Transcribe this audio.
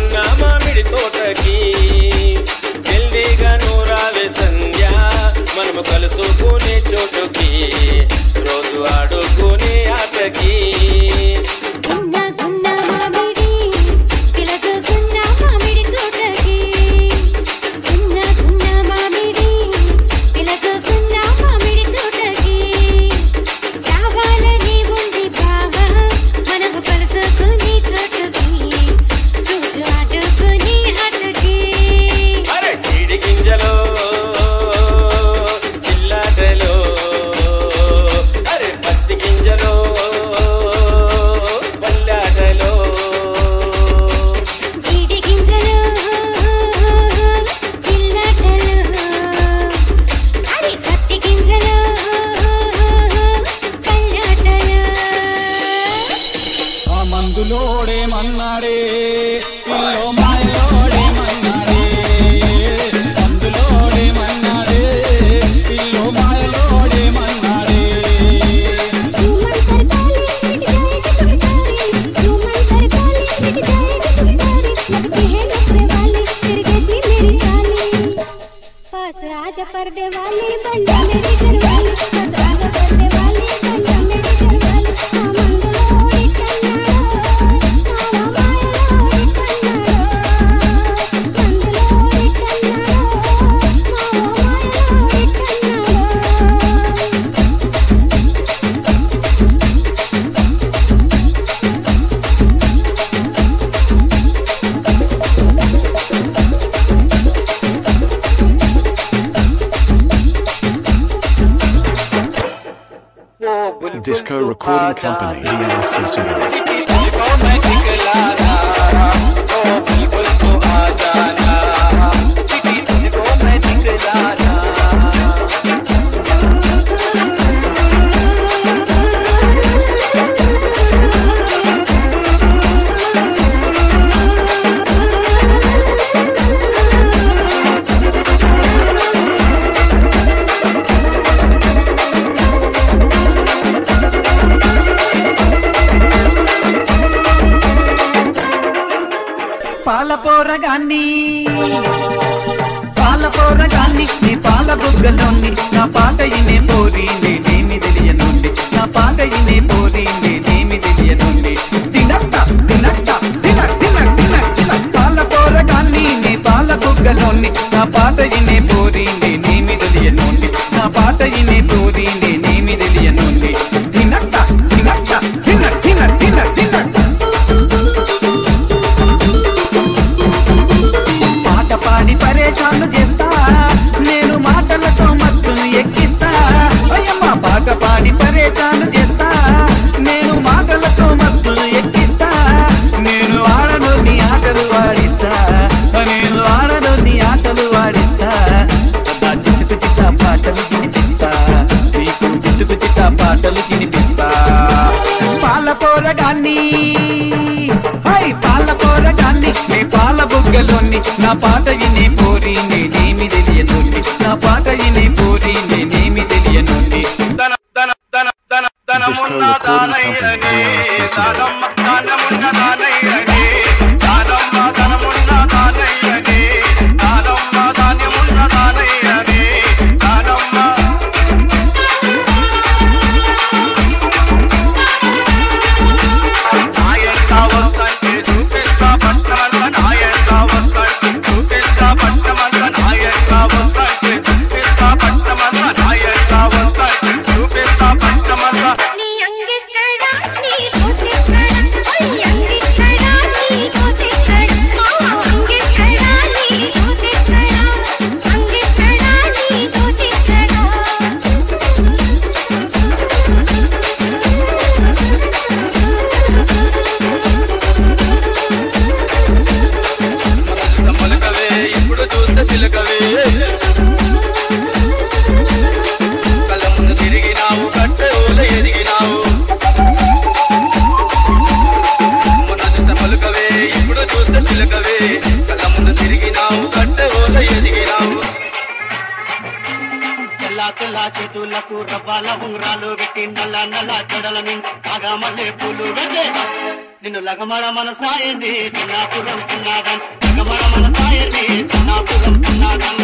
ఉన్న మామిడి తోటకి జల్దీగా నూరావే సంధ్య మనము కలుసుకునే చోటుకి రోజు ఆడుకునే ఆటకి గున్న గున్న మామిడి పిలక గున్న మామిడి తోటకి గున్న గున్న మామిడి పిలక గున్న మామిడి తోటకి రావాలని ఉంది బావా మనము కలుసుకుని చోటుకి రోజు ఆడుకుని ఆటకి అరే చీడి గింజలో చిల్లాటలో అరే పత్తి గింజలో పల్లాటలో జీడి గింజలు చిల్లటలు అరే పత్తి గింజలు కళ్ళటలు ఆ మందులోడేమన్నాడే పిల్లో మాయలోడేమన్నాడే మందులోడేమన్నాడే పిల్లో మాయలోడేమన్నాడే झूमर कर ताली मिट जाएगी तुम्हारी झूमर कर ताली मिट जाएगी तुम्हारी लगती है नखरे वाली तेरे जैसी मेरी साली पास राजा पर्दे वाली बन जा मेरी घरवाली पास राजा पर्दे वाली बन जा मेरी घरवाली हाँ मंगलोड़ी कन्नाडो हाँ मायलोड़ी कन्नाडो मंगलोड़ी कन्नाडो हाँ मायलोड़ी कन्नाडो Disco Recording Company, DRC Sugar. तुझको मैं दिखलाना ओ बिल्कुल तो आ जाना चिट्ठी तुझको मैं दिखलाना పాల పోరగాన్ని పాల పోరగాన్ని నీ పాల బుగ్గలోని నా పాట ఇనే పోరి నేనేమి తెలియనుండి నా పాట ఇనే పోరి నేనేమి తెలియనుండి తినట్ట తినట్ట తిన తిన తిన తిన పాల పోరగాన్ని నీ పాల బుగ్గలోని నా పాట ఇనే పోరి నేనేమి తెలియనుండి నా పాట ఇనే పోరి నేనేమి తెలియనుండి తినట్ట తినట్ట తిన తిన తిన తిన పాట పాడి పరేషాన్లు చేస్తా నేను మాటలతో మత్తును ఎక్కిస్తా అయ్యమ్మ పాట పాడి పరేషాన్లు చేస్తా నేను మాటలతో మత్తును ఎక్కిస్తా నేను ఆడను నీ ఆటలు వాడిస్తా నేను ఆడను నీ ఆటలు వాడిస్తా సదా చిట్టుకు చిట్టా పాటలు వినిపిస్తా నీకు చిట్టుకు చిట్టా పాటలు వినిపిస్తా పాల పోరగాన్ని హై పాల పోరగాన్ని నీ పాల బుగ్గలోని నా పాట ఇనే పోరి నేనేమి తెలియనుండి నా పాట ఇనే పోరి నేనేమి తెలియనుండి దన దన దన దన Disco దనమున్న Recording Company, దానయ్యనే DRC Sugar. దానమ్మ దానమున్న దానయ్యనే దానమ్మ దానమున్న దానయ్యనే దానమ్మ ధాన్యమున్న దానయ్యనే దానమ్మ నాయంతా వస్తంటే చూపిస్తా పట్టమంత నాయంతా వస్తంటే చూపిస్తా పట్టమంత నాయంతా వస్తంటే చూపిస్తా పట్టమంత నాయంతా వస్తంటే చూపిస్తా పట్టమంత నీ అంగెక్కడా నీ కోతెక్కడా ఓయ్ అంగెక్కడా నీ కోతెక్కడా మా అంగెక్కడా నీ కోతెక్కడా అంగెక్కడా నీ కోతెక్కడా మొలకవే ఇప్పుడు చూస్తే చిలకవే కళ్ళ ముందు తిరిగినావు కట్టె ఊల ఎదిగినావు మొన్న చూస్తే మొలకవే ఇప్పుడు చూస్తే చిలకవే కళ్ళ ముందు తిరిగినావు కట్టె ఊల ఎదిగినావు తెల్ల తెల్ల చేతులకు రవ్వాల ఉంగరాలు పెట్టి నల్ల నల్ల జడల నిండా బాగా మల్లె పూలు పెట్టే నిన్ను లగమడ మన సాయండి చిన్నాపురం చిన్నాదన్ లగమడ మన సాయండి చిన్నాపురం చిన్నాదన్